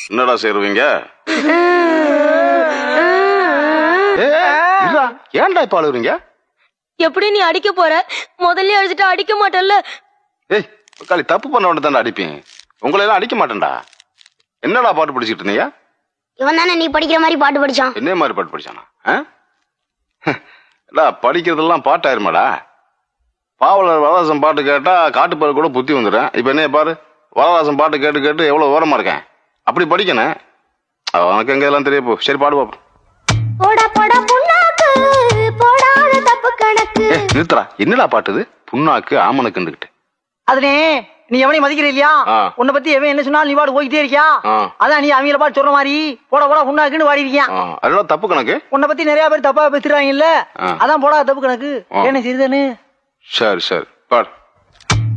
என்னடா சேருவீங்க ஏன்டா இப்ப அழுகுறீங்க எப்படி நீ அடிக்க போற முதல்ல அடிச்சுட்டு அடிக்க மாட்டல்ல ஏய் காலி தப்பு பண்ண உடனே தானே அடிப்பேன் உங்களை எல்லாம் அடிக்க மாட்டேன்டா என்னடா பாட்டு படிச்சிட்டு இருந்தீங்க இவன் தானே நீ படிக்கிற மாதிரி பாட்டு படிச்சான் என்ன மாதிரி பாட்டு படிச்சானா ஆ? இல்ல படிக்கிறதெல்லாம் பாட்டாயிருமாடா பாவலர் வரதாசன் பாட்டு கேட்டா காட்டுப்பாரு கூட புத்தி வந்துடும் இப்ப என்ன பாரு வரதாசன் பாட்டு கேட்டு கேட்டு எவ்வளவு ஓரமா இருக்கேன் அப்படி படிக்கணும் உனக்கு எங்க எல்லாம் தெரிய போ சரி பாடு பாப்போம் போடா போடா புண்ணாக்கு போடாத தப்பு கணக்கு ஏ நிறுத்துறா என்னடா பாட்டு இது புண்ணாக்கு ஆமனுக்குண்டுகிட்டு அதுனே நீ எவனையும் மதிக்கிற இல்லையா ஆ. உன்னை பத்தி எவன் என்ன சொன்னாலும் நீ பாடு போய்கிட்டே இருக்கியா ஆ. அதான் நீ அவங்கள பாட்டு சொல்ற மாதிரி போட போட உண்ணாக்குன்னு வாடி இருக்கியா ஆ, அதெல்லாம் தப்பு கணக்கு உன்னை பத்தி நிறைய பேர் தப்பா பேசுறாங்க இல்ல ஆ. அதான் போடா தப்பு கணக்கு ஆ. என்ன சிறிதனு சரி சரி பாடு